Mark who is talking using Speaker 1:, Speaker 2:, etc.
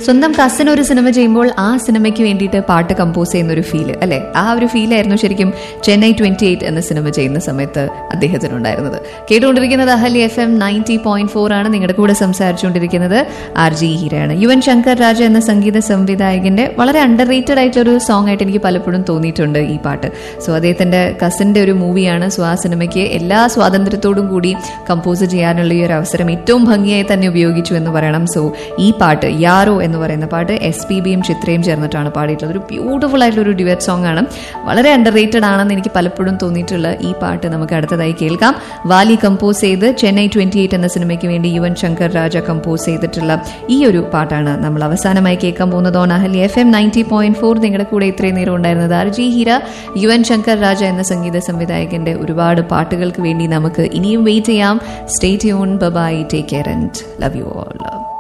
Speaker 1: സ്വന്തം കസിൻ ഒരു സിനിമ ചെയ്യുമ്പോൾ ആ സിനിമയ്ക്ക് വേണ്ടിയിട്ട് പാട്ട് കമ്പോസ് ചെയ്യുന്ന ഒരു ഫീല് അല്ലെ ആ ഒരു ഫീലായിരുന്നു ശരിക്കും ചെന്നൈ ട്വന്റി എയ്റ്റ് എന്ന സിനിമ ചെയ്യുന്ന സമയത്ത് അദ്ദേഹത്തിനുണ്ടായിരുന്നത് കേട്ടുകൊണ്ടിരിക്കുന്നത് Ahalia F M ninety point four ആണ് നിങ്ങളുടെ കൂടെ സംസാരിച്ചുകൊണ്ടിരിക്കുന്നത് ആർ ജി ഹീരയാണ് യുവൻ ശങ്കർ രാജ എന്ന സംഗീത സംവിധായകന്റെ വളരെ അണ്ടർ റേറ്റഡ് ആയിട്ടുള്ള ഒരു സോങ് ആയിട്ട് എനിക്ക് പലപ്പോഴും തോന്നിയിട്ടുണ്ട് ഈ പാട്ട് സോ അദ്ദേഹത്തിന്റെ കസിന്റെ ഒരു മൂവിയാണ് സോ ആ സിനിമയ്ക്ക് എല്ലാ സ്വാതന്ത്ര്യത്തോടും കൂടി കമ്പോസ് ചെയ്യാനുള്ള ഈ ഒരു അവസരം ഏറ്റവും ഭംഗിയായി തന്നെ ഉപയോഗിച്ചു എന്ന് പറയണം സോ ഈ പാട്ട് യാരോ എന്ന് പറയുന്ന പാട്ട് എസ് പി ബിയും ചിത്രയും ചേർന്നിട്ടാണ് പാടിയിട്ടുള്ളത് ഒരു ബ്യൂട്ടിഫുൾ ആയിട്ടുള്ള ഒരു ഡ്യുവറ്റ് സോങ് ആണ് വളരെ അണ്ടർ റേറ്റഡ് ആണെന്ന് എനിക്ക് പലപ്പോഴും തോന്നിയിട്ടുള്ള ഈ പാട്ട് നമുക്ക് അടുത്തതായി കേൾക്കാം വാലി കമ്പോസ് ചെയ്ത് ചെന്നൈ ട്വന്റി എയ്റ്റ് എന്ന സിനിമയ്ക്ക് വേണ്ടി യുവൻ ശങ്കർ രാജ കമ്പോസ് ചെയ്തിട്ടുള്ള ഈ ഒരു പാട്ടാണ് നമ്മൾ അവസാനമായി കേൾക്കാൻ പോകുന്നത് on Ahalia F M ninety point four നിങ്ങളുടെ കൂടെ ഇത്രയും നേരം ഉണ്ടായിരുന്നത് ആർ ജി ഹീര യുവൻ ശങ്കർ രാജ എന്ന സംഗീത സംവിധായകന്റെ ഒരുപാട് പാട്ടുകൾക്ക് വേണ്ടി നമുക്ക് ഇനിയും വെയിറ്റ് ചെയ്യാം stay tune bye take care and love you all